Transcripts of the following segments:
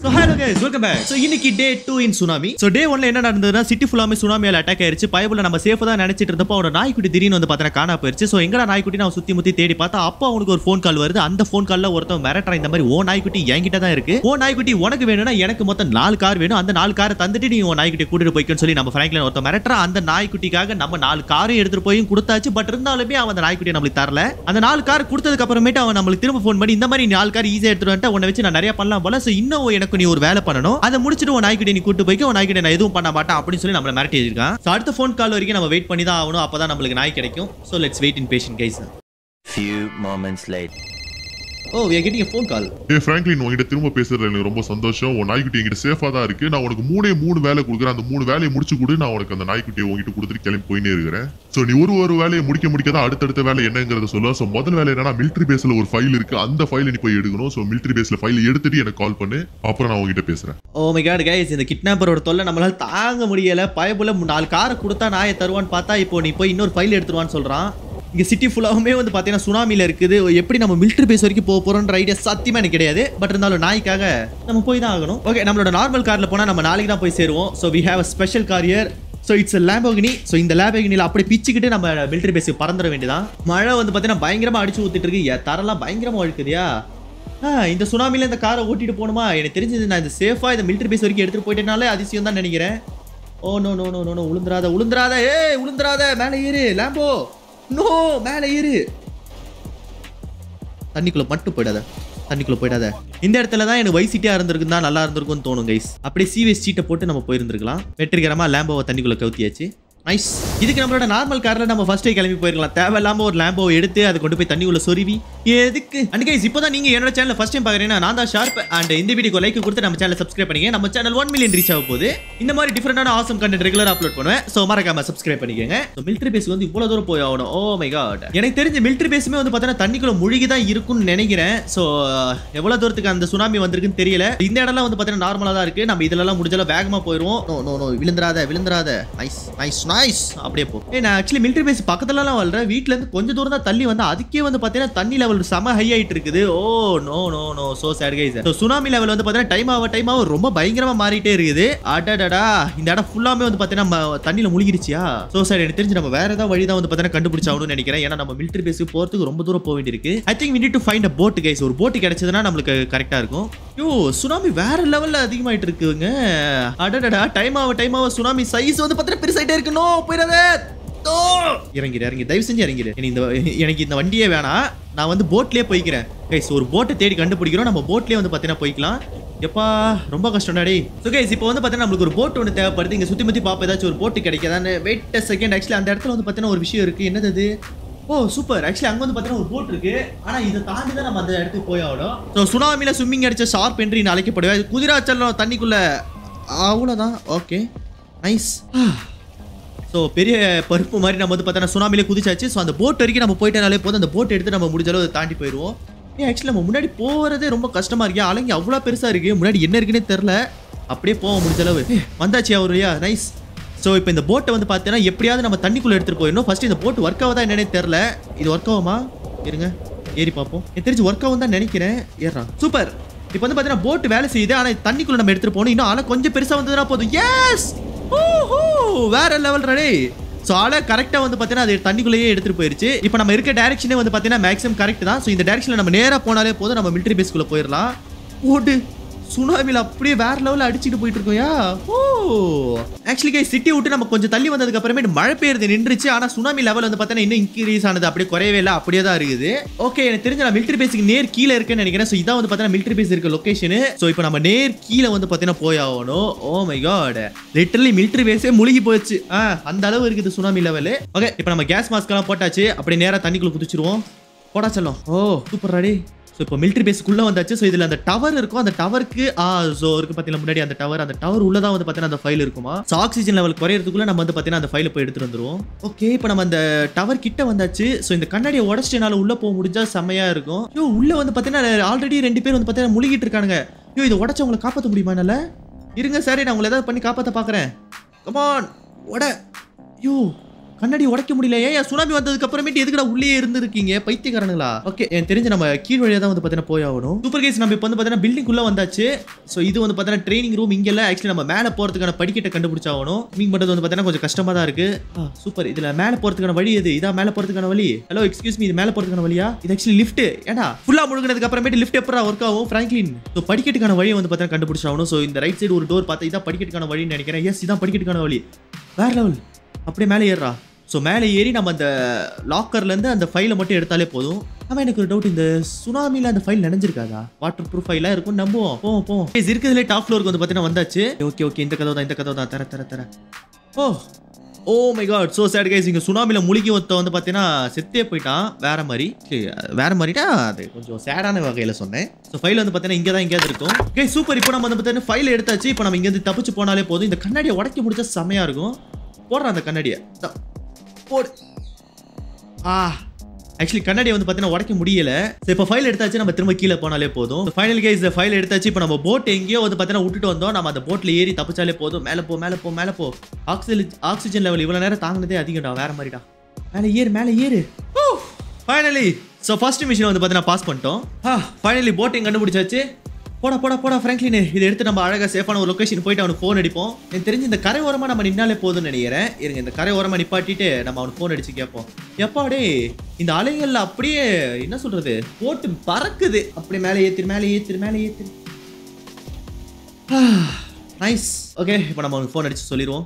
So hello guys welcome back so இன்னைக்கு day two in tsunami so day ஒன்ல என்ன நடந்ததுன்னா சிட்டி ஃபுல்லாமே சுனாமியால் அட்டாக் ஆயிருச்சு பயபுல நம்ம சேஃபாக தான் நினைச்சிட்டு இருந்தப்போ அவனோட நாய்க்குட்டி திடீர்னு வந்து பார்த்தா காணா போயிருச்சு ஸோ எங்கடா நாய்க்குட்டி நான் சுத்தி முத்தி தேடி பார்த்தா அப்போ அவனுக்கு ஒரு ஃபோன் கால் வருது அந்த ஃபோன் கால்ல ஒருத்தன் மிரட்டுறான் இந்த மாதிரி ஓ நாய்க்குட்டி என்கிட்ட தான் இருக்கு ஓ நாய்க்குட்டி உனக்கு வேணும்னா எனக்கு மொத்தம் நாலு கார் வேணும் அந்த நாலு காரை தந்துட்டு நீ உன் நாய்க்குட்டி கூட்டிட்டு போய்க்கன்னு சொல்லி நம்ம ஃப்ராங்க்லின் ஒருத்தன் மிரட்டுறான் அந்த நாய்க்குட்டிக்காக நம்ம நாலு காரையும் எடுத்துட்டு போய் கொடுத்தாச்சு பட் இருந்தாலுமே அவன் அந்த நாய்க்குட்டியை நம்மளுக்கு தரல அந்த நாலு கார் கொடுத்ததுக்கு அப்புறமேட்டு அவன் நம்மளுக்கு திரும்ப ஃபோன் பண்ணி இந்த மாதிரி நீ நாலு கார் ஈஸியாக எடுத்துட்டு வந்துட்டு உன்னை வச்சு நான் நிறைய பண்ணலாம் போல ஸோ இன்னும் எனக்கு நீ ஒரு வேலை பண்ணணும் அதை முடிச்சுட்டு உன் நாய்க்குட்டி நீ கூட்டு போய்க்க உன் நாய்க்குட்டி நான் எதுவும் பண்ண மாட்டேன் அப்படின்னு சொல்லி நம்மள மிரட்டி வச்சிருக்கான் ஸோ அடுத்த ஃபோன் கால் வரைக்கும் நம்ம வெயிட் பண்ணி தான் ஆகணும் அப்பதான் நம்மளுக்கு நாய் கிடைக்கும் so let's wait in patience guys Few moments later. ஓ we are getting a phone call ஏ ஃப்ராங்க்லின் உங்ககிட்ட திரும்ப பேசுறதுல எனக்கு ரொம்ப சந்தோஷம் உன் நாய்க்குட்டி என்கிட்ட சேஃபா தான் இருக்கு நான் உனக்கு மூணே மூணு வேலை கொடுக்குறேன் அந்த மூணு வேலையை முடிச்சு கொடு நான் உனக்கு அந்த நாய்க்குட்டியை உங்ககிட்ட கொடுத்துட்டு கிளம்பி போயினே இருக்கிறேன் ஸோ நீ ஒரு ஒரு வேலையை முடிக்க முடிக்க தான் அடுத்தடுத்த வேலை என்னங்கிறத சொல்லுவேன் ஸோ முதல் வேலை என்னன்னா மிலிட்ரி பேஸ்ல ஒரு ஃபைல் இருக்கு அந்த ஃபைலை நீ போய் எடுக்கணும் ஸோ மிலிட்ரி பேஸ்ல ஃபைல் எடுத்துட்டு எனக்கு கால் பண்ணு அப்புறம் நான் உங்ககிட்ட பேசுறேன் ஓ மை காட் கைஸ் இந்த கிட்னாப்பரோட தொல்லை நம்மளால தாங்க முடியல பயபுல நாலு காரை கொடுத்தா நாயை தருவான்னு பார்த்தா இப்போ நீ போய் இன்னொரு ஃபைல் எடுத்துருவான்னு சொல்றான் இங்க சிட்டி ஃபுல்லாவுமே வந்து பார்த்தீங்கன்னா சுனாமியில் இருக்குது எப்படி நம்ம மிலிட்டரி பேஸ் வரைக்கும் போக போறோன்ற ஐடியா சத்தியமா எனக்கு கிடையாது பட் இருந்தாலும் நாய்க்காக நம்ம போய் தான் ஆகணும் ஓகே நம்மளோட நார்மல் கார்ல போனா நம்ம நாளைக்கு தான் போய் சேருவோம் so we have a special carrier so it's Lamborghini so இந்த லேம்போகினியில் அப்படி பிச்சுக்கிட்டு நம்ம மிலிட்டரி பேஸுக்கு பறந்துட வேண்டியதான் மழை வந்து பார்த்தீங்கன்னா பயங்கரமா அடிச்சு ஊத்திட்டு இருக்கு ஏ, தரெல்லாம் பயங்கரமா அழுக்குதியா ஆ, இந்த சுனாமில இந்த காரை ஓட்டிட்டு போகணுமா எனக்கு தெரிஞ்சது நான் இந்த சேஃபா இந்த மிலிட்டரி பேஸ் வரைக்கும் எடுத்துட்டு போயிட்டேனாலே அதிசயம் தான் நினைக்கிறேன் oh no no no no no உளுந்துராத உளுந்துராத ஏய் உளுந்துராத மேலே ஏறு லேம்போ நோ மேலே ஏறு தண்ணிக்குள்ள மட்டும் போயிடாத தண்ணிக்குள்ள போயிடாத இந்த இடத்துல தான் எனக்கு வைசிட்டியா இருந்திருக்கும் தான் நல்லா இருந்திருக்கும்னு தோணும் கைஸ் அப்படியே சீவேஸ் சீட்டை போட்டு நம்ம போயிருந்திருக்கலாம் வெற்றிகரமா லேம்போவை தண்ணிக்குள்ள கவுத்தியாச்சு நைஸ் இதுக்கு நம்மளோட நார்மல் கார்ல நம்ம ஃபர்ஸ்டே கிளம்பி போயிருக்கலாம் தேவையில்லாம ஒரு லேம்போ எடுத்து அதை கொண்டு போய் தண்ணிக்குள்ள சொருவி எதுக்கு அண்ட் கைஸ் இப்போதான் நீங்க என்னோட சேனல் ஃபர்ஸ்ட் டைம் பாக்குறீங்கன்னா நான் தான் ஷார்ப் அண்ட் இந்த வீடியோக்கு லைக் கொடுத்து நம்ம சேனல் சப்ஸ்கிரைப் பண்ணிங்க நம்ம சேனல் ஒன் மில்லியன் ரீச் ஆக போகுது இந்த மாதிரி டிஃபரெண்டான ஆசம் கண்டென்ட் ரெகுலர் அப்லோட் பண்ணுவேன் ஸோ மறக்காம சப்ஸ்கிரைப் பண்ணிக்கோங்க ஸோ மிலிட்டரி பேஸ் வந்து இவ்வளவு தூரம் போய் ஆகணும் ஓ மை காட் எனக்கு தெரிஞ்ச மிலிட்டரி பேஸுமே வந்து பார்த்தீங்கன்னா தண்ணிக்குள்ள முழுகி தான் இருக்கும்னு நினைக்கிறேன் ஸோ எவ்வளவு தூரத்துக்கு அந்த சுனாமி வந்திருக்குன்னு தெரியல இந்த இடம்லாம் வந்து பார்த்தீங்கன்னா நார்மலா தான் இருக்கு நம்ம இதெல்லாம் முடிஞ்சாலும் வேகமா போயிடுவோம் நோ நோ நோ விழுந்துராத விழுந்துராத நைஸ் நைஸ் நைஸ் அப்படியே போ ஏ நான் ஆக்சுவலி மிலிட்டரி பேஸ் பக்கத்துலலாம் வாழ்றேன் வீட்ல இருந்து கொஞ்சம் தூரம் தான் தள்ளி வந்து அதுக்கே வந்து பார்த்தீங்கன்னா தண்ணி லெவல் செம ஹை ஆயிட்டு இருக்குது oh no no no so sad guys so tsunami level வந்து பார்த்தீங்கன்னா டைம் ஆக டைம் ஆக ரொம்ப பயங்கரமா மாறிட்டே இருக்குது அடடடா இந்த இடம் ஃபுல்லாமே வந்து பார்த்தீங்கன்னா ம- தண்ணியில முழுகிடுச்சியா சோ சார் எனக்கு தெரிஞ்சு நம்ம வேற ஏதாவது வழி தான் வந்து பார்த்தீங்கன்னா கண்டுபிடிச்சாகணும்னு நினைக்கிறேன் ஏன்னா நம்ம மிலிட்டரி பேஸுக்கு போறதுக்கு ரொம்ப தூரம் போக வேண்டியிருக்கு I think we need to find a boat guys ஒரு போட் கிடைச்சதுன்னா நம்மளுக்கு கரெக்டா இருக்கும் யோ சுனாமி வேற லெவல்ல அதிகமாயிட்டு இருக்குங்க அடடடா டைம் ஆக டைம் ஆக சுனாமி சைஸ் வந்து பார்த்தீங்கன்னா பெருசாயிட்டே இருக்கு நோ போயிடாதே ஓ! இறங்கிடு இறங்கி தயவு செஞ்சு இறங்கிடு எனக்கு இந்த எனக்கு இந்த வண்டியே வேணாம் நான் வந்து போட்லயே போய்க்கிறேன் கைஸ் ஒரு போட்டை தேடி கண்டுபிடிக்கிறோம் நம்ம போட்லயே வந்து பார்த்தீங்கன்னா போய்க்கலாம் எப்பா ரொம்ப கஷ்டம்டா டேய் ஸோ கைஸ் இப்போ வந்து பார்த்தீங்கன்னா நம்மளுக்கு ஒரு போட் ஒன்று தேவைப்படுது இங்கே சுற்றி முற்றி பார்ப்போம் ஏதாச்சும் ஒரு போட்டு கிடைக்காதான்னு வெயிட் செகண்ட் ஆக்சுவலி அந்த இடத்துல வந்து பார்த்தீங்கன்னா ஒரு விஷயம் இருக்குது என்னது அது ஓ சூப்பர் ஆக்சுவலி அங்கே வந்து பார்த்தீங்கன்னா ஒரு போட் இருக்கு ஆனால் இதை தாண்டி தான் நம்ம அந்த இடத்துக்கு போய் ஆகணும் ஸோ சுனாமியில் ஸ்விம்மிங் அடிச்ச ஷார்ப் என்று நான் அழைக்கப்படுவேன் குதிராச்சலம் தண்ணிக்குள்ள அவ்வளோதான் ஓகே நைஸ் ஸோ பெரிய பருப்பு மாதிரி நம்ம வந்து பார்த்தோன்னா சுனாமிலே குதிச்சாச்சு ஸோ அந்த போட் வரைக்கும் நம்ம போயிட்டனாலே போதும் அந்த போட் எடுத்து நம்ம முடிஞ்ச அளவு தாண்டி போயிடுவோம் ஏன் ஆக்சுவலி நம்ம முன்னாடி போகிறதே ரொம்ப கஷ்டமா இருக்கு அலங்கி அவ்வளோ பெருசாக இருக்கு முன்னாடி என்ன இருக்குன்னே தெரில அப்படியே போவோம் முடிஞ்ச அளவு ஏய், வந்தாச்சு அவருயா நைஸ் ஸோ இப்போ இந்த போட்டை வந்து பார்த்தீங்கன்னா எப்படியாவது நம்ம தண்ணிக்குள்ளே எடுத்துகிட்டு போயிடணும் ஃபர்ஸ்ட் இந்த போட் ஒர்க் ஆகுதா என்னன்னே தெரில இது ஒர்க் ஆகுமா இருங்க ஏறி பார்ப்போம் எனக்கு தெரிஞ்சு ஒர்க் ஆகும் தான் நினைக்கிறேன் ஏறான் சூப்பர் இப்போ வந்து பார்த்தீங்கன்னா போட் வேலை செய்யுது ஆனால் தண்ணிக்குள்ளே நம்ம எடுத்துகிட்டு போகணும் இன்னும் ஆனால் கொஞ்சம் பெருசாக வந்ததுன்னா போதும் எஸ் ஓஹோ வேற லெவல் ரெடி ஸோ ஆளை கரெக்டாக வந்து பார்த்தீங்கன்னா அது தண்ணிக்குள்ளேயே எடுத்துட்டு போயிருச்சு இப்போ நம்ம இருக்க டேரக்ஷனே வந்து பார்த்தீங்கன்னா மேக்ஸிமம் கரெக்ட் தான் ஸோ இந்த டேரக்ஷனில் நம்ம நேராக போனாலே போதும் நம்ம மிலிட்டரி பேஸ்க்குள்ளே போயிடலாம் ஓடு சுனாமியில் அப்படியே வேற லெவலில் அடிச்சுட்டு போயிட்டு இருக்கோம்யா ஓ ஆக்சுவலி கை சிட்டி விட்டு நம்ம கொஞ்சம் தள்ளி வந்ததுக்கு அப்புறமே மழை பெய்யுறது நின்றுச்சு ஆனால் சுனாமி லெவல் வந்து பார்த்தீங்கன்னா இன்னும் இன்க்ரீஸ் ஆனது அப்படியே குறையவே இல்லை அப்படியே தான் இருக்குது ஓகே எனக்கு தெரிஞ்ச நான் மிலிட்டரி பேஸுக்கு நேர் கீழே இருக்குன்னு நினைக்கிறேன் ஸோ இதான் வந்து பார்த்தீங்கன்னா மிலிட்டரி பேஸ் இருக்க லொகேஷனு ஸோ இப்போ நம்ம நேர் கீழே வந்து பார்த்தீங்கன்னா போய் ஆகணும் oh my god literally military பேஸே முழுகி போச்சு ஆ அந்த அளவு இருக்குது சுனாமி லெவலு ஓகே இப்போ நம்ம கேஸ் மாஸ்க்கெல்லாம் போட்டாச்சு அப்படியே நேராக தண்ணிக்குள்ள குதிச்சிருவோம் போடா செல்லம் ஓ சூப்பர் ரெடி ஸோ இப்போ மிலிட்டரி பேஸ்க்குள்ளே வந்தாச்சு ஸோ இதில் அந்த டவர் இருக்கும் அந்த டவருக்கு ஆ ஸோ இருக்கு பார்த்தீங்கன்னா முன்னாடி அந்த டவர் அந்த டவர் உள்ள தான் வந்து பார்த்தீங்கன்னா அந்த ஃபைல் இருக்குமா ஸோ ஆக்சிஜன் லெவல் குறையிறதுக்குள்ள நம்ம வந்து பார்த்தீங்கன்னா அந்த ஃபைலை போய் எடுத்துட்டு வந்துருவோம் ஓகே இப்போ நம்ம அந்த டவர் கிட்ட வந்தாச்சு ஸோ இந்த கண்ணாடியை உடச்சிட்டு என்னால் உள்ள போக முடிஞ்சா செம்மையா இருக்கும் ஐயோ உள்ள வந்து பார்த்தீங்கன்னா ஆல்ரெடி ரெண்டு பேர் வந்து பார்த்தீங்கன்னா முழுகிட்டு இருக்கானுங்க ஐயோ இதை உடச்சு உங்களை காப்பாற்ற முடியுமா என்னால இருங்க சரி நான் உங்களை ஏதாவது பண்ணி காப்பாற்ற பார்க்குறேன் கமான் உட ஐயோ கண்ணாடி உடைக்க முடியல ஏன் சுனாமி வந்ததுக்கு அப்புறமேட்டு எதுக்குடா உள்ளே இருந்திருக்கீங்க பைத்தியக்காரனுங்களா ஓகே எனக்கு தெரிஞ்சு நம்ம கீழ் வழியா தான் வந்து பார்த்தீங்கன்னா போய் ஆகணும் சூப்பர் கேஸ் நம்ம இப்போ வந்து பார்த்தீங்கன்னா பில்டிங் உள்ள வந்தாச்சு ஸோ இது வந்து பார்த்தீங்கன்னா ட்ரைனிங் ரூம் இங்க இல்ல ஆக்சுவலி நம்ம மேலே போறதுக்கான படிக்கட்டை கண்டுபிடிச்சாகணும் மீன் பண்றது வந்து பார்த்தீங்கன்னா கொஞ்சம் கஷ்டமா தான் இருக்கு சூப்பர் இதுல மேலே போறதுக்கான வழி எது இதான் மேலே போறதுக்கான வழி ஹலோ எக்ஸ்கியூஸ் மீ இது மேலே போறதுக்கான வழியா இது ஆக்சுவலி லிஃப்ட் ஏடா ஃபுல்லா முழுங்கினதுக்கு அப்புறமேட்டு லிஃப்ட் எப்பரா ஒர்க் ஆகும் ஃப்ராங்க்லின் ஸோ படிக்கட்டுக்கான வழியை வந்து பார்த்தீங்கன்னா கண்டுபிடிச்சாகணும் ஸோ இந்த ரைட் சைடு ஒரு டோர் பார்த்தா இதான் படிக்கட்டுக்கான வழின்னு நினைக்கிறேன் எஸ் இதான் படிக்கட்டுக்கான வழி வேற லெவல் அப்படியே மேலே ஏறுறா ஸோ மேலே ஏறி நம்ம அந்த லாக்கர்லேருந்து அந்த ஃபைலை மட்டும் எடுத்தாலே போதும் ஆமாம் எனக்கு ஒரு டவுட் இந்த சுனாமியில் அந்த ஃபைல் நினைஞ்சிருக்காதா வாட்டர் ப்ரூஃப் ஃபைலாக இருக்கும் நம்புவோம் போவோம் போவோம் Guys, இருக்கிறதுலே டாப் ஃப்ளோருக்கு வந்து பார்த்தீங்கன்னா வந்தாச்சு ஓகே ஓகே இந்த கதவு தான் இந்த கதவு தான் தர தர தர oh oh my god so sad guys இங்க சுனாமில முழுகி ஒருத்த வந்து பார்த்தீங்கன்னா செத்தே போயிட்டான் வேற மாதிரி சரி, வேற மாதிரினா அது கொஞ்சம் சேடான வகையில் சொன்னேன் ஸோ ஃபைல் வந்து பார்த்தீங்கன்னா இங்கே தான் எங்கேயாவது இருக்கும் கை சூப்பர் இப்போ நம்ம வந்து பார்த்தீங்கன்னா ஃபைல் எடுத்தாச்சு இப்போ நம்ம இங்கேருந்து தப்பிச்சு போனாலே போதும் இந்த கண்ணாடியை உடைக்க முடிச்சா செமையா இருக்கும் போடுறேன் அந்த கண்ணாடியை இதோ, போடு ஆ ஆக்சுவலி கண்ணாடியை வந்து பார்த்தீங்கன்னா உடைக்க முடியல ஸோ இப்போ ஃபைல் எடுத்தாச்சு நம்ம திரும்ப கீழே போனாலே போதும் ஃபைனல் கேஸ் ஃபைல் எடுத்தாச்சு இப்போ நம்ம போட் எங்கேயோ வந்து பார்த்தீங்கன்னா விட்டுட்டு வந்தோம் நம்ம அந்த போட்டில் ஏறி தப்பிச்சாலே போதும் மேலே போ மேலே போ மேலே போ ஆக்சிஜன் ஆக்சிஜன் லெவல் இவ்வளோ நேரம் தாங்கினதே அதிகம்டா வேற மாதிரிடா மேலே ஏறு மேலே ஏறு ஃபைனலி ஸோ ஃபர்ஸ்ட் மிஷின் வந்து பார்த்தீங்கன்னா பாஸ் பண்ணிட்டோம் ஆ ஃபைனலி போட்டிங் கண்டுபிடிச்சாச்சு போடா போடா போடா ஃப்ராங்க்லின் இதை எடுத்து நம்ம அழகாக சேஃபான ஒரு லொக்கேஷன் போயிட்டு அவனுக்கு ஃபோன் அடிப்போம் எனக்கு தெரிஞ்சு இந்த கரை ஓரமாக நம்ம நின்னாலே போதும்னு நினைக்கிறேன் இருங்க இந்த கரை ஓரமாக நிப்பாட்டிட்டு நம்ம அவனுக்கு ஃபோன் அடிச்சு கேட்போம் எப்பாடே இந்த அலைகள்ல அப்படியே என்ன சொல்றது போட்டு பறக்குது அப்படியே மேலே ஏத்திரு மேலே ஏத்திரு மேலே ஏத்திரு நைஸ் ஓகே இப்போ நம்ம அவனுக்கு ஃபோன் அடிச்சு சொல்லிடுவோம்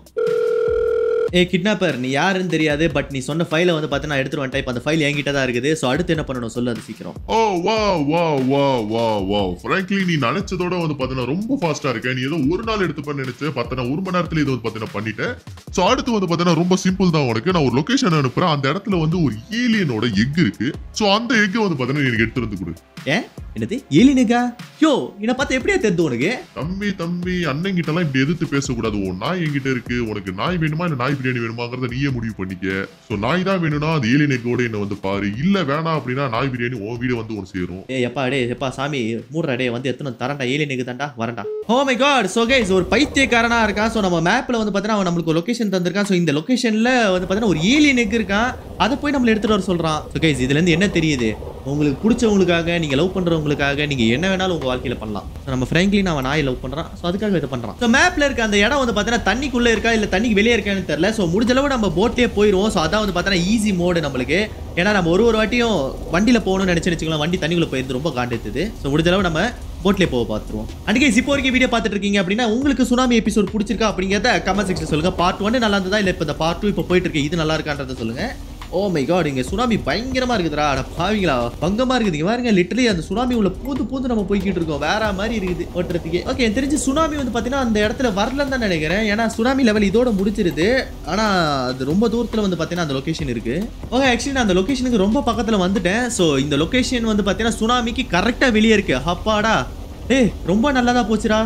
ஏ கிட்னாப்பர் நீ யாருன்னு தெரியாது பட் நீ சொன்ன ஃபைலை வந்து பார்த்து நான் எடுத்துட்டு வந்துட்டேன் இப்போ அந்த ஃபைல் என்கிட்ட தான் இருக்குது ஸோ அடுத்து என்ன பண்ணணும் சொல்லு அது சீக்கிரம் ஓ வா வா வா வா வா ஃப்ராங்க்லி நீ நினைச்சதோட வந்து பாத்தீங்கன்னா ரொம்ப ஃபாஸ்டா இருக்க நீ ஏதோ ஒரு நாள் எடுத்துப்பேன்னு நினைச்சு பார்த்தனா ஒரு மணி நேரத்துல இது வந்து பாத்தீங்கன்னா பண்ணிட்டேன் சோ அடுத்து வந்து பாத்தீங்கன்னா ரொம்ப சிம்பிள் தான் உனக்கு நான் ஒரு லொகேஷன் அனுப்புறேன் அந்த இடத்துல வந்து ஒரு ஏலியனோட எக் இருக்கு சோ அந்த எக் வந்து பாத்தீங்கன்னா எனக்கு எடுத்து வந்து கொடு ஏன் என்னது ஏலினுக்கா யோ என்னை பார்த்து எப்படியா தெரிஞ்சு உனக்கு தம்பி தம்பி அண்ணன் கிட்ட எல்லாம் இப்படி எதிர்த்து பேசக்கூடாது உன் நாய் என்கிட்ட இருக்கு உனக்கு நாய் வேணுமா இல்ல நாய் பிரியாணி வேணுமாங்கிறத நீயே முடிவு பண்ணிக்க சோ நாய் தான் வேணும்னா அது ஏலியன் எக்கோட என்ன வந்து பாரு இல்ல வேணாம் அப்படின்னா நாய் பிரியாணி உன் வீடு வந்து உனக்கு சேரும் ஏ எப்பா டே எப்பா சாமி மூடுறா டே வந்து எத்தனை தரண்டா ஏலினுக்கு தாண்டா வரண்டா oh my god so guys ஒரு பைத்தியக்காரனா இருக்கான் ஸோ நம்ம மேப்ல வந்து பார்த்தீங்கன்னா அவன் நம்மளுக்கு ஒரு லொகேஷன் தந்திருக்கான் ஸோ இந்த லொகேஷன்ல வந்து பார்த்தீங்கன்னா ஒரு ஏலியனுக்கு இருக்கான் அதை போய் நம்மள எடுத்துட்டு வர சொல்றான் ஸோ கைஸ் இதுல இருந்து என்ன தெரியுது உங்களுக்கு பிடிச்சவங்களுக்காக நீங்க லவ் பண்றவங்களுக்காக நீங்க என்ன வேணாலும் உங்க வாழ்க்கையில பண்ணலாம் So, நம்ம ஃப்ராங்க்லின் அவன் நாயை லவ் பண்றான் ஸோ அதுக்காக இதை பண்றான் ஸோ மேப்ல இருக்க அந்த இடம் வந்து பார்த்தீங்கன்னா தண்ணிக்குள்ள இருக்கா இல்ல தண்ணிக்கு வெளியே இருக்கான்னு தெரியல ஸோ முடிஞ்ச அளவு நம்ம போட்லயே போயிடுவோம் ஸோ அதான் வந்து பார்த்தீங்கன்னா ஈஸி மோடு நம்மளுக்கு ஏன்னா நம்ம ஒரு ஒரு வாட்டியும் வண்டியில போகணும்னு நினைச்சு வச்சுக்கலாம் வண்டி தண்ணிக்குள்ள போயிருந்து ரொம்ப காண்டெடுத்தது ஸோ முடிஞ்ச அளவு நம்ம போட்லேயே போக பார்த்துருவோம் அன்றைக்கி இப்போ வரைக்கும் வீடியோ பார்த்துட்டு இருக்கீங்க அப்படின்னா உங்களுக்கு சுனாமி எபிசோட் பிடிச்சிருக்கா அப்படிங்கிறத கமெண்ட் செக்ஷன் சொல்லுங்க பார்ட் ஒன் நல்லா இருந்ததா இல்லை இப்போ இந்த பார்ட் டூ இப்போ போயிட்டு இருக்கு இது நல்லா இருக்கான்றத சொல்லுங்க ஓ மை காட் இங்க சுனாமி பயங்கரமா இருக்குதுடா அட பாவிங்களா பங்கமா இருக்குது இங்க பாருங்க லிட்டரலி அந்த சுனாமி உள்ள பூந்து பூந்து நம்ம போய்கிட்டு இருக்கோம் வேற மாதிரி இருக்குது ஓட்டுறதுக்கு ஓகே எனக்கு தெரிஞ்சு சுனாமி வந்து பாத்தீங்கன்னா அந்த இடத்துல வரலன்னு தான் நினைக்கிறேன் ஏன்னா சுனாமி லெவல் இதோட முடிச்சிருது ஆனா அது ரொம்ப தூரத்துல வந்து பாத்தீங்கன்னா அந்த லொகேஷன் இருக்கு ஓகே ஆக்சுவலி நான் அந்த லொகேஷனுக்கு ரொம்ப பக்கத்துல வந்துட்டேன் ஸோ இந்த லொகேஷன் வந்து பாத்தீங்கன்னா சுனாமிக்கு கரெக்டா வெளியே இருக்கு அப்பாடா டேய் ரொம்ப நல்லதா போச்சுடா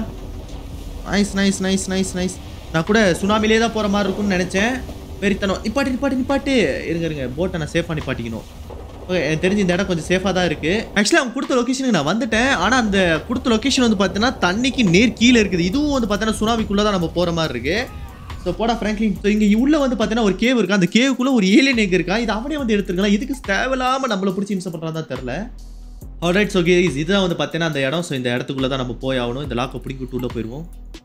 nice nice nice nice nice நான் கூட சுனாமிலே தான் போகிற மாதிரி இருக்கும்னு நினச்சேன் வெறித்தனம் நிப்பாட்டு நிப்பாட்டு நிப்பாட்டு இருங்க இருங்க போட்டை நான் சேஃபாக நிப்பாட்டிக்கணும் ஓகே எனக்கு தெரிஞ்சு இந்த இடம் கொஞ்சம் சேஃபாக தான் இருக்குது ஆக்சுவலாக அவங்க கொடுத்த லொக்கேஷனுக்கு நான் வந்துட்டேன் ஆனால் அந்த கொடுத்த லொக்கேஷன் வந்து பார்த்தீங்கன்னா தண்ணிக்கு நேர் கீழே இருக்குது இதுவும் வந்து பார்த்தீங்கன்னா சுனாமிக்குள்ளே தான் நம்ம போகிற மாதிரி இருக்குது ஸோ போடா ஃப்ராங்க்லின் ஸோ இங்கே உள்ள வந்து பார்த்தீங்கன்னா ஒரு கேவ் இருக்கா அந்த கேவுக்குள்ளே ஒரு ஏலியன் எக் இருக்கா இது அவனே வந்து எடுத்துருக்கலாம் இதுக்கு தேவையில்லாமல் நம்மளை பிடிச்சி இம்சம் பண்ணுறான்னு தான் தெரில ஆல்ரைட் ஸோ கேஸ் இதுதான் வந்து பார்த்தீங்கன்னா அந்த இடம் ஸோ இந்த இடத்துக்குள்ளே தான் நம்ம போய் ஆகணும் இந்த லாக்கை பிடிங்கி விட்டு உள்ளே போயிடுவோம்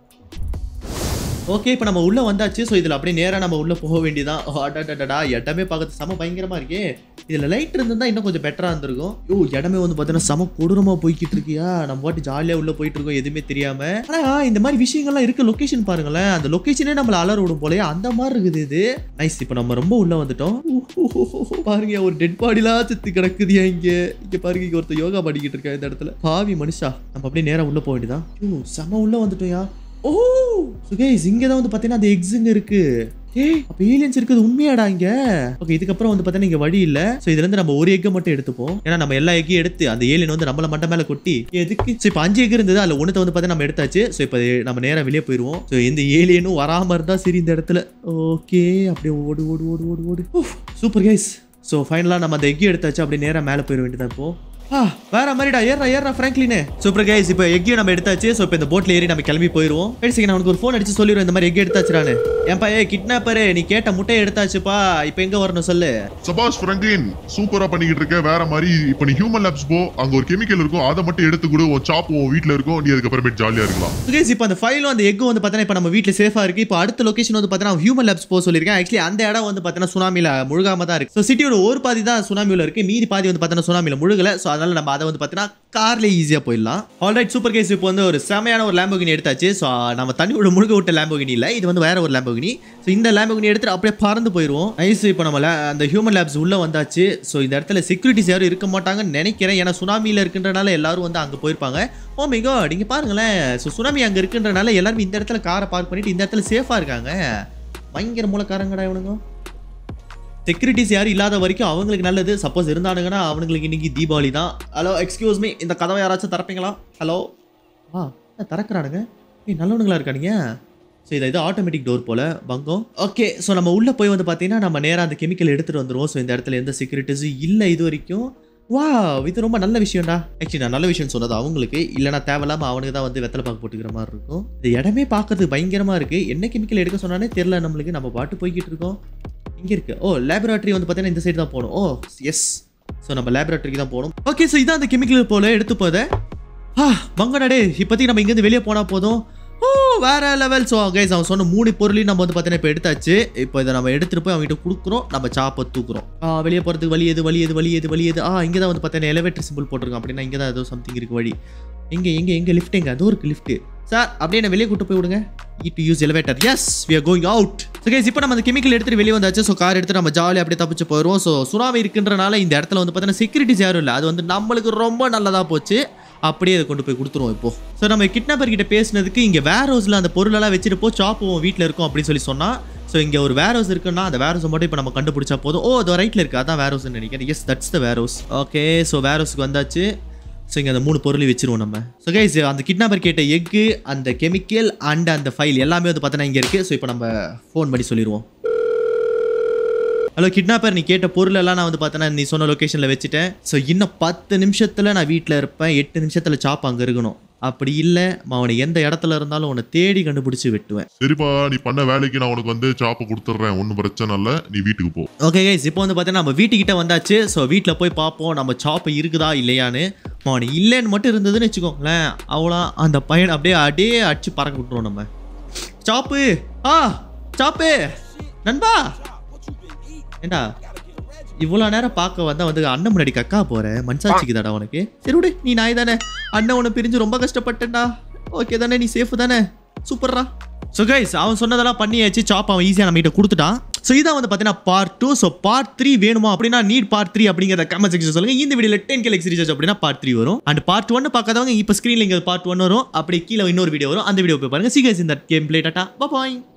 ஓகே இப்போ நம்ம உள்ளே வந்தாச்சு ஸோ இதில் அப்படியே நேராக நம்ம உள்ளே போக வேண்டியதான் அடடடடா இடமே பார்க்கறது செம பயங்கரமாக இருக்கே இதில் லைட் இருந்திருந்தா இன்னும் கொஞ்சம் பெட்டராக இருந்திருக்கும் ஓ இடமே வந்து பார்த்தீங்கன்னா செம கொடூரமாக போய்கிட்டு இருக்கியா நம்ம பாட்டு ஜாலியாக உள்ளே போயிட்டு இருக்கோம் எதுவுமே தெரியாமல் ஆனால் இந்த மாதிரி விஷயங்கள்லாம் இருக்க லொக்கேஷன் பாருங்களேன் அந்த லொக்கேஷனே நம்மள அலர் விடும் போலயே அந்த மாதிரி இருக்குது இது நைஸ் இப்போ நம்ம ரொம்ப உள்ளே வந்துட்டோம் பாருங்க ஒரு டெட் பாடிலாம் சுத்தி கிடக்குதியா இங்க இங்க பாருங்க இங்க ஒருத்தர் யோகா பண்ணிக்கிட்டு இருக்கா இந்த இடத்துல பாவி மனுஷா நம்ம அப்படியே நேரா உள்ள போக வேண்டியதான் ஐயோ செம உள்ள வந்துட்டோம்யா ஓ சுகேஷ் இங்க தான் வந்து பாத்தீங்கன்னா அந்த எக்ஸுங்க இருக்கு ஏய் அப்ப ஏலியன்ஸ் இருக்குது உண்மையாடா இங்க ஓகே இதுக்கப்புறம் வந்து பார்த்தீங்கன்னா இங்க வழி இல்ல சோ இதுல இருந்து நம்ம ஒரு எக்கை மட்டும் எடுத்துப்போம் ஏன்னா நம்ம எல்லா எக்கையும் எடுத்து அந்த ஏலியன் வந்து நம்மள மண்டை மேல கொட்டி எதுக்கு சோ இப்போ அஞ்சு எக் இருந்தது அதுல ஒன்றத்தை வந்து பார்த்தீங்கன்னா நம்ம எடுத்தாச்சு சோ இப்போ நம்ம நேரா வெளியே போயிருவோம் சோ எந்த ஏலியனும் வராம இருந்தா சரி இந்த இடத்துல ஓகே அப்படியே ஓடு ஓடு ஓடு ஓடு ஓடு சூப்பர் கைஸ் ஸோ ஃபைனலாக நம்ம அந்த எக்கி எடுத்தாச்சு அப்படியே நேராக மேலே போயிட வேண்டியதான் இப்போ ஆ, வேற மாதிரிடா ஏறா ஏறா ஃப்ராங்க்லின் சூப்பர் கைஸ் இப்போ எக்கையும் நம்ம எடுத்தாச்சு ஸோ இப்போ இந்த போட்ல ஏறி நம்ம கிளம்பி போயிருவோம் பேசிக்க நான் உனக்கு ஒரு ஃபோன் அடிச்சு சொல்லிடுவேன் இந்த மாதிரி எக் எடுத்தாச்சுடான்னு ஏன்பா ஏ கிட்னாப்பரு நீ கேட்ட முட்டையை எடுத்தாச்சுப்பா இப்போ எங்க வரணும் சொல்லு சபாஷ் பிராங்க்லின் சூப்பரா பண்ணிக்கிட்டு இருக்க வேற மாதிரி இப்போ நீ ஹியூமன் லேப்ஸ் போ அங்க ஒரு கெமிக்கல் இருக்கும் அதை மட்டும் எடுத்து கொடு உன் சாப் உன் வீட்ல இருக்கும் நீ அதுக்கப்புறமேட்டு ஜாலியா இருக்கலாம் கைஸ் இப்போ அந்த ஃபைலும் அந்த எக்கும் வந்து பார்த்தீங்கன்னா இப்போ நம்ம வீட்டில் சேஃபாக இருக்கு இப்போ அடுத்த லொகேஷன் வந்து பார்த்தீங்கன்னா ஹியூமன் லேப்ஸ் போக சொல்லியிருக்கேன் ஆக்சுவலி அந்த இடம் வந்து பார்த்தீங்கன்னா சுனாமியில் முழுகாம தான் இருக்கு ஸோ சிட்டியோட ஒரு பாதி தான் சுனாமியில் இருக்கு மீதி பாதி வந்து பார்த்தீங்கன்னா சுனாமியில் முழுகல ஸோ அதனால நம்ம அதை வந்து பார்த்தீங்கன்னா கார்லேயே ஈஸியாக போயிடலாம் ஆல்ரைட் சூப்பர் கேஸ் இப்போ வந்து ஒரு செமையான ஒரு லேம்போகினி எடுத்தாச்சு ஸோ நம்ம தண்ணியோட முழுக விட்ட லேம்போகினி இல்லை இது வந்து வேற ஒரு லேம்போகினி ஸோ இந்த லேம்போகினி எடுத்துட்டு அப்படியே பறந்து போயிடுவோம் நைஸ் இப்போ நம்ம la- அந்த ஹியூமன் லேப்ஸ் உள்ள வந்தாச்சு ஸோ இந்த இடத்துல செக்யூரிட்டிஸ் யாரும் இருக்க மாட்டாங்கன்னு நினைக்கிறேன் ஏன்னா சுனாமியில் இருக்கின்றனால எல்லாரும் வந்து அங்கே போயிருப்பாங்க ஓ மை காட் இங்க பாருங்களேன் ஸோ சுனாமி அங்கே இருக்குன்றனால எல்லாரும் இந்த இடத்துல காரை பார்க் பண்ணிட்டு இந்த இடத்துல சேஃபாக இருக்காங்க பயங்கர மூலக்காரங்கடா இவனுங்க செக்யூரிட்டிஸ் யாரும் இல்லாத வரைக்கும் அவங்களுக்கு நல்லது சப்போஸ் இருந்தானுங்கன்னா அவங்களுக்கு இன்னைக்கு தீபாவளி தான் ஹலோ எக்ஸ்கியூஸ் மீ இந்த கதவை யாராச்சும் திறப்பீங்களா ஹலோ ஆ என்ன திறக்கிறானுங்க ஏய் நல்லவனுங்களா இருக்கானுங்க ஸோ இது இது ஆட்டோமேட்டிக் டோர் போல பங்கம் ஓகே ஸோ நம்ம உள்ளே போய் வந்து பார்த்தீங்கன்னா நம்ம நேராக அந்த கெமிக்கல் எடுத்துகிட்டு வந்துடுவோம் ஸோ இந்த இடத்துல எந்த செக்யூரிட்டிஸும் இல்லை இது வரைக்கும் வா இது ரொம்ப நல்ல விஷயம்டா ஆக்சுவலி நான் நல்ல விஷயம் சொன்னது அவங்களுக்கு இல்லைனா தேவையில்லாம அவனுக்கு தான் வந்து வெத்தலை பாக்கு போட்டுக்கிற மாதிரி இருக்கும் இந்த இடமே பார்க்கறதுக்கு பயங்கரமா இருக்கு என்ன கெமிக்கல் எடுக்க சொன்னானே தெரியல நம்மளுக்கு நம்ம பாட்டு போய்கிட்டு இருக்கோம் இங்க இருக்கு ஓ லேபரேட்டரி வந்து பார்த்தீங்கன்னா இந்த சைடு தான் போகணும் ஓ எஸ் ஸோ நம்ம லேபரேட்டரிக்கு தான் போகணும் ஓகே ஸோ இதான் அந்த கெமிக்கல் போல எடுத்து போத ஆ மங்கடாடே இப்போதைக்கு நம்ம இங்கேருந்து வெளியே போனால் போதும் ஓ வேற லெவல் ஸோ கைஸ் அவன் சொன்ன மூணு பொருளையும் நம்ம வந்து பார்த்தீங்கன்னா இப்போ எடுத்தாச்சு இப்போ இதை நம்ம எடுத்துட்டு போய் அவங்ககிட்ட கொடுக்குறோம் நம்ம சாப்பை தூக்குறோம் ஆ வெளியே போகிறதுக்கு வழி எது வழி எது வழி எது வழி எது ஆ இங்கே தான் வந்து பார்த்தீங்கன்னா எலிவேட்டர் சிம்பிள் போட்டிருக்கோம் அப்படின்னா இங்கே தான் ஏதோ சம்திங் இருக்கு வழி எங்கே எங்கே எங்கே லிஃப்ட் எங்கே அதோ இருக்கு லிஃப்ட் சார் அப்படியே என்ன வெளியே கூட்டு போய் விடுங்க it use elevator yes we are going out so guys இப்போ நம்ம அந்த கெமிக்கல் எடுத்துட்டு வெளியே வந்தாச்சு ஸோ கார் எடுத்து நம்ம ஜாலியாக அப்படியே தப்பிச்சு போயிடுவோம் ஸோ சுனாமி இருக்குன்றனால இந்த இடத்துல வந்து பார்த்தீங்கன்னா செக்யூரிட்டிஸ் யாரும் இல்லை அது வந்து நம்மளுக்கு ரொம்ப நல்லதாக போச்சு அப்படியே அதை கொண்டு போய் கொடுத்துருவோம் இப்போ ஸோ நம்ம கிட்னாப்பர் கிட்ட பேசினதுக்கு இங்கே வேர் ஹவுஸில் அந்த பொருளெல்லாம் வச்சுட்டு போ சாப்புவோம் வீட்டில் இருக்கும் அப்படின்னு சொல்லி சொன்னா ஸோ இங்கே ஒரு வேர் ஹவுஸ் இருக்குன்னா அந்த வேர் ஹவுஸை மட்டும் இப்போ நம்ம கண்டுபிடிச்சா போதும் ஓ அது ரைட்டில் இருக்கு அதான் வேர் ஹவுஸ்னு நினைக்கிறேன் yes that's the warehouse okay so வேர் ஹவுஸ்க்கு வந்தாச்சு ஸோ இங்கே அந்த மூணு பொருளையும் வச்சிருவோம் நம்ம ஸோ கைஸ் அந்த கிட்னாப்பர் கேட்ட எக்கு அந்த கெமிக்கல் அண்ட் அந்த ஃபைல் எல்லாமே வந்து பார்த்தீங்கன்னா இங்கே இருக்குது ஸோ இப்போ நம்ம ஃபோன் பண்ணி சொல்லிடுவோம் ஹலோ கிட்னாப்பர் நீ கேட்ட பொருள் எல்லாம் நான் வந்து பார்த்தேன்னா நீ சொன்ன லொக்கேஷனில் வச்சுட்டேன் ஸோ இன்னும் பத்து நிமிஷத்தில் நான் வீட்டில் இருப்பேன் எட்டு நிமிஷத்தில் சாப் அங்கே இருக்கணும் அப்படி இல்லை அவனை எந்த இடத்துல இருந்தாலும் உன்னை தேடி கண்டுபிடிச்சி வெட்டுவேன் சரிப்பா நீ பண்ண வேலைக்கு நான் உனக்கு வந்து சாப்பை கொடுத்துட்றேன் ஒன்றும் பிரச்சனை இல்லை நீ வீட்டுக்கு போ ஓகே கைஸ் இப்போ வந்து பார்த்தீங்கன்னா நம்ம வீட்டுக்கிட்ட வந்தாச்சு ஸோ வீட்டில் போய் பார்ப்போம் நம்ம சாப்பு இருக்குதா இல்லையான்னு அவன் இல்லைன்னு மட்டும் இருந்ததுன்னு வச்சுக்கோங்களேன் அவ்வளோ அந்த பையனை அப்படியே அப்படியே அடிச்சு பறக்க விட்டுருவோம் நம்ம சாப்பு ஆ சாப்பு நண்பா ஏண்டா இவ்வளோ நேரம் பார்க்க வந்தா வந்து அண்ணன் முன்னாடி கக்கா போற மனசாட்சிக்குதாடா உனக்கு சரி விடு நீ நாய் தானே அண்ணன் உன்னை பிரிஞ்சு ரொம்ப கஷ்டப்பட்டேன்டா ஓகே தானே நீ சேஃப் தானே சூப்பர்ரா ஸோ கைஸ் அவன் சொன்னதெல்லாம் பண்ணியாச்சு சாப் அவன் ஈஸியாக நம்ம கிட்ட கொடுத்துட்டான் ஸோ இதான் வந்து பார்த்தீங்கன்னா part two so part three வேணுமா அப்படின்னா நீட் பார்ட் த்ரீ அப்படிங்கிற கமெண்ட் செக்ஷன் சொல்லுங்க இந்த வீடியோல டென் கே சீரிஸ் அப்படின்னா பார்ட் த்ரீ வரும் அண்ட் பார்ட் ஒன் பார்க்காதவங்க இப்போ ஸ்க்ரீனில் இங்கே பார்ட் ஒன் வரும் அப்படி கீழே இன்னொரு வீடியோ வரும் அந்த வீடியோ போய் பாருங்க சீக்கிரம் இந்த கேம் பிளே டாட்டா பாய்